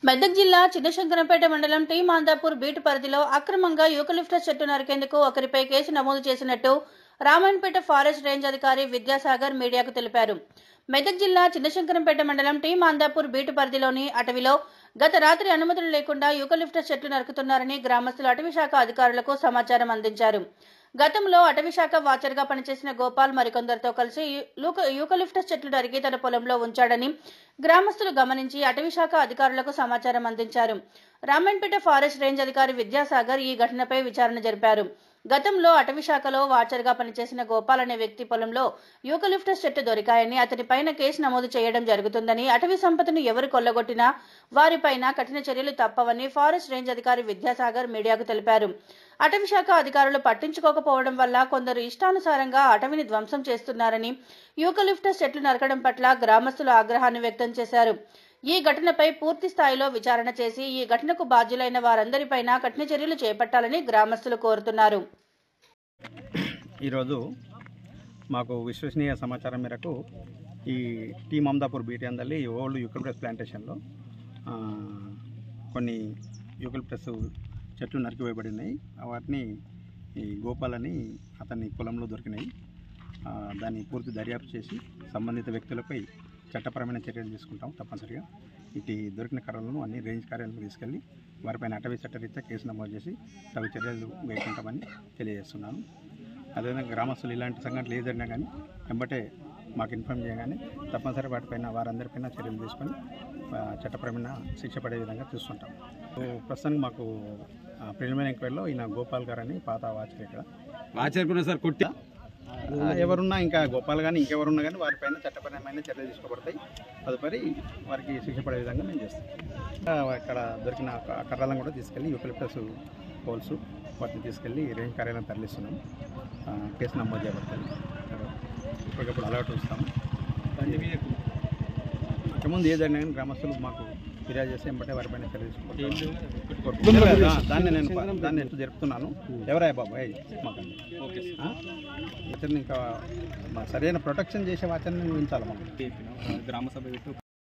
మెదక్ జిల్లా చిన్నశంకరంపేట మండలం tea Mandapur beat పరిధిలో అక్రమంగా యూకలిప్టస్ చెట్టు నరికేందుకు ఒకరిపై కేసు నమోదు చేసినట్టు రామాయణపేట ఫారెస్ట్ రేంజ్ అధికారి విద్యాసాగర్ మీడియాకు తెలిపారు మెదక్ జిల్లా చిన్నశంకరంపేట మండలం టీ మాందాపూర్ బీటు పరిధిలోని అటవీలో గత రాత్రి అనుమతులు లేకుండా యూకలిప్టస్ చెట్లు నరుకుతున్నారని గ్రామస్తులు అటవీ శాఖ అధికారులకు సమాచారం అందించారు గతంలో అటవీ శాఖ వాచర్గా పనిచేసిన గోపాల్ మరికొందరితో కలిసి యూ- లూక- యూకలిప్టస్ చెట్లు నరికి తన పొలంలో ఉంచాడని గ్రామస్తులు గమనించి అటవీ శాఖ అధికారులకు సమాచారం అందించారు రామన్పేట ఫారెస్ట్ రేంజ్ అధికారి విద్యాసాగర్ ఈ ఘటనపై విచారణ జరిపారు గతంలో అటవీ శాఖలో వాచర్గా పనిచేసిన గోపాల్ అనే వ్యక్తి పొలంలో యూకలిప్టస్ చెట్టు దొరికాయని అతనిపైన కేసు నమోదు చేయడం జరుగుతుందని అటవీ సంపదను ఎవరు కొల్లగొట్టినా వారిపైన కఠిన చర్యలు తప్పవని ఫారెస్ట్ రేంజ్ అధికారి విద్యాసాగర్ మీడియాకు తెలిపారు అటవీ శాఖ అధికారులు పట్టించుకోకపోవడం వల్ల కొందరు ఇష్టానుసారంగా అటవీని ధ్వంసం చేస్తున్నారని యూకలిప్టస్ చెట్లు నరకడం పట్ల గ్రామస్తులు ఆగ్రహాన్ని వ్యక్తం చేశారు ఈ ఘటనపై పూర్తి స్థాయిలో విచారణ చేసి ఈ ఘటనకు బాధ్యులైన వారందరిపైన కఠిన చర్యలు చేపట్టాలని గ్రామస్తులు కోరుతున్నారు ఈరోజు మాకు విశ్వసనీయ సమాచారం మేరకు ఈ టీ మమదాపూర్ బీటీ అందలి ఓల్డ్ యూకలిప్టస్ ప్లాంటేషన్లో ఆ, కొన్ని యూకలిప్టస్ చెట్లు నరికివేయబడి ఉన్నాయి వాటిని ఈ గోపాల్ అని అతని పొలంలో దొరికినాయి ఆ, దాన్ని పూర్తి దర్యాప్తు చేసి సంబంధిత వ్యక్తులపై చట్టపరమైన చర్యలు తీసుకుంటాం తప్పనిసరిగా ఇటు దొరికిన కర్రలను అన్ని రేంజ్ కార్యాలయంలో తీసుకెళ్ళి వారిపైన అటవీ చట్టరీత్యా కేసు నమోదు చేసి తగు చర్యలు వేసుకుంటామని తెలియజేస్తున్నాను అదేవిధంగా గ్రామస్తులు ఇలాంటి సంఘటనలు ఏ జరిగినా కానీ వెంబటే మాకు ఇన్ఫామ్ చేయగానే తప్పనిసరి వాటిపైన వారందరిపైన చర్యలు తీసుకొని ఆ, చట్టపరమైన శిక్ష పడే విధంగా చూస్తుంటాం సో ప్రస్తుతానికి మాకు ప్రిలిమినరీ ఎంక్వైరీలో ఈయన గోపాల్ గారు అని పాత వాచర్ ఇక్కడ ఆచార్యుకున్నా సార్ కొట్టి ఆ, ఎవరున్నా ఇంకా గోపాల్ కానీ ఇంకెవరున్నా కానీ వారిపైన చట్టపరమైన చర్యలు తీసుకోబడతాయి తదుపరి వారికి శిక్ష పడే విధంగా మేము చేస్తాం ఇంకా ఇక్కడ దొరికిన క- కర్రలను కూడా తీసుకెళ్ళి యూకలిప్టస్ పోల్స్ వాటిని తీసుకెళ్ళి రేంజ్ కార్యాలయం తరలిస్తున్నాం ఆ, కేసు నమోదు చేయబడుతుంది ఇప్పటికప్పుడు అలర్ట్ ఉంచుతాము ఇంతకుముందు ఏదైనా కానీ గ్రామస్తులు మాకు ఫిర్యాదు చేస్తే ఎంబటే వారిపైన చర్య తీసుకుంటాం దాన్ని నేను దాన్ని ఎత్తు జరుపుతున్నాను ఎవరాయ బాబాయ్ మాకు ఓకే ఆ? వాటిని ఇంకా మా సరైన ప్రొటెక్షన్ చేసే వాటిని ఉంచాలి మాకు గ్రామ సభ పెట్టు